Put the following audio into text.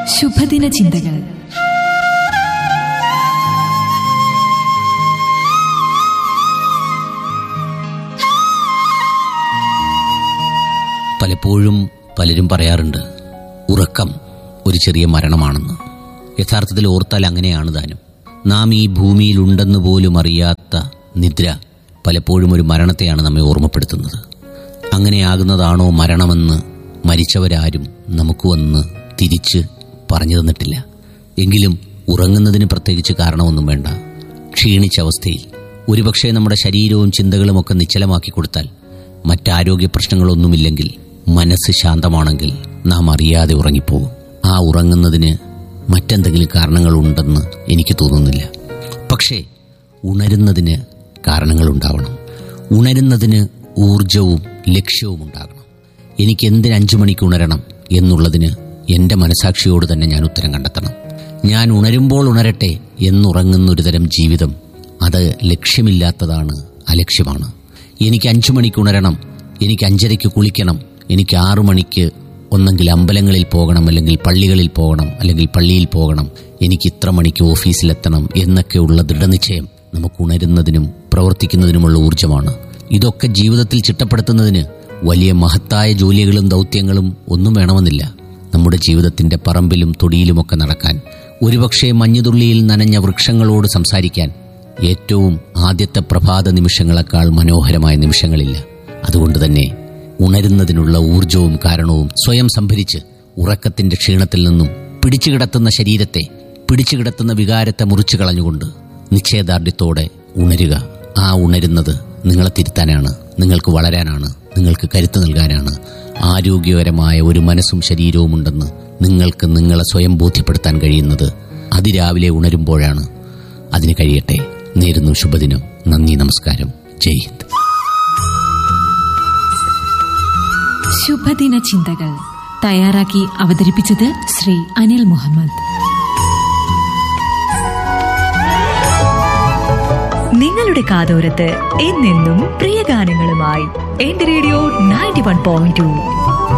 ശുഭദിന ചിന്തകൾ പലപ്പോഴും പലരും പറയാറുണ്ട് ഉറക്കം ഒരു ചെറിയ മരണമാണെന്ന് യഥാർത്ഥത്തിൽ ഓർത്താൽ അങ്ങനെയാണ് താനും നാം ഈ ഭൂമിയിലുണ്ടെന്ന് പോലും അറിയാത്ത നിദ്ര പലപ്പോഴും ഒരു മരണത്തെയാണ് നമ്മെ ഓർമ്മപ്പെടുത്തുന്നത് അങ്ങനെയാകുന്നതാണോ മരണമെന്ന് മരിച്ചവരാരും നമുക്ക് വന്ന് തിരിച്ച് പറഞ്ഞു തന്നിട്ടില്ല എങ്കിലും ഉറങ്ങുന്നതിന് പ്രത്യേകിച്ച് കാരണമൊന്നും വേണ്ട ക്ഷീണിച്ച അവസ്ഥയിൽ ഒരുപക്ഷെ നമ്മുടെ ശരീരവും ചിന്തകളും ഒക്കെ നിശ്ചലമാക്കി കൊടുത്താൽ മറ്റാരോഗ്യ പ്രശ്നങ്ങളൊന്നുമില്ലെങ്കിൽ മനസ്സ് ശാന്തമാണെങ്കിൽ നാം അറിയാതെ ഉറങ്ങിപ്പോകും ആ ഉറങ്ങുന്നതിന് മറ്റെന്തെങ്കിലും കാരണങ്ങളുണ്ടെന്ന് എനിക്ക് തോന്നുന്നില്ല പക്ഷേ ഉണരുന്നതിന് കാരണങ്ങളുണ്ടാവണം ഉണരുന്നതിന് ഊർജവും ലക്ഷ്യവും ഉണ്ടാകണം എനിക്ക് എന്തിന് അഞ്ചു മണിക്ക് ഉണരണം എന്നുള്ളതിന് എൻ്റെ മനസാക്ഷിയോട് തന്നെ ഞാൻ ഉത്തരം കണ്ടെത്തണം ഞാൻ ഉണരുമ്പോൾ ഉണരട്ടെ എന്നുറങ്ങുന്ന ഒരുതരം ജീവിതം അത് ലക്ഷ്യമില്ലാത്തതാണ് അലക്ഷ്യമാണ് എനിക്ക് അഞ്ചു മണിക്ക് ഉണരണം എനിക്ക് അഞ്ചരയ്ക്ക് കുളിക്കണം എനിക്ക് ആറു മണിക്ക് ഒന്നെങ്കിൽ അമ്പലങ്ങളിൽ പോകണം അല്ലെങ്കിൽ പള്ളികളിൽ പോകണം അല്ലെങ്കിൽ പള്ളിയിൽ പോകണം എനിക്ക് ഇത്ര മണിക്ക് ഓഫീസിലെത്തണം എന്നൊക്കെയുള്ള ദൃഢനിശ്ചയം നമുക്ക് ഉണരുന്നതിനും പ്രവർത്തിക്കുന്നതിനുമുള്ള ഊർജ്ജമാണ് ഇതൊക്കെ ജീവിതത്തിൽ ചിട്ടപ്പെടുത്തുന്നതിന് വലിയ മഹത്തായ ജോലികളും ദൗത്യങ്ങളും ഒന്നും വേണമെന്നില്ല നമ്മുടെ ജീവിതത്തിന്റെ പറമ്പിലും തൊടിയിലുമൊക്കെ നടക്കാൻ ഒരുപക്ഷെ മഞ്ഞുതുള്ളിയിൽ നനഞ്ഞ വൃക്ഷങ്ങളോട് സംസാരിക്കാൻ ഏറ്റവും ആദ്യത്തെ പ്രഭാത നിമിഷങ്ങളെക്കാൾ മനോഹരമായ നിമിഷങ്ങളില്ല അതുകൊണ്ട് തന്നെ ഉണരുന്നതിനുള്ള ഊർജവും കാരണവും സ്വയം സംഭരിച്ച് ഉറക്കത്തിന്റെ ക്ഷീണത്തിൽ നിന്നും പിടിച്ചുകിടത്തുന്ന ശരീരത്തെ പിടിച്ചുകിടത്തുന്ന വികാരത്തെ മുറിച്ചു കളഞ്ഞുകൊണ്ട് നിശ്ചയദാർഢ്യത്തോടെ ഉണരുക ആ ഉണരുന്നത് നിങ്ങളെ തിരുത്താനാണ് നിങ്ങൾക്ക് വളരാനാണ് നിങ്ങൾക്ക് കരുത്ത് നൽകാനാണ് ആരോഗ്യകരമായ ഒരു മനസ്സും ശരീരവും ഉണ്ടെന്ന് നിങ്ങൾക്ക് നിങ്ങളെ സ്വയം ബോധ്യപ്പെടുത്താൻ കഴിയുന്നത് അതിരാവിലെ ഉണരുമ്പോഴാണ് അതിന് കഴിയട്ടെ നേരുന്നു ശുഭദിനം നന്ദി നമസ്കാരം ജയ് ഹിന്ദ് ശുഭദിന ചിന്തകൾ തയ്യാറാക്കി അവതരിപ്പിച്ചത് ശ്രീ അനിൽ മുഹമ്മദ് നിങ്ങളുടെ കാതോരത്ത് എന്നെന്നും പ്രിയ ഗാനങ്ങളുമായി എന്റെ radio ninety one point to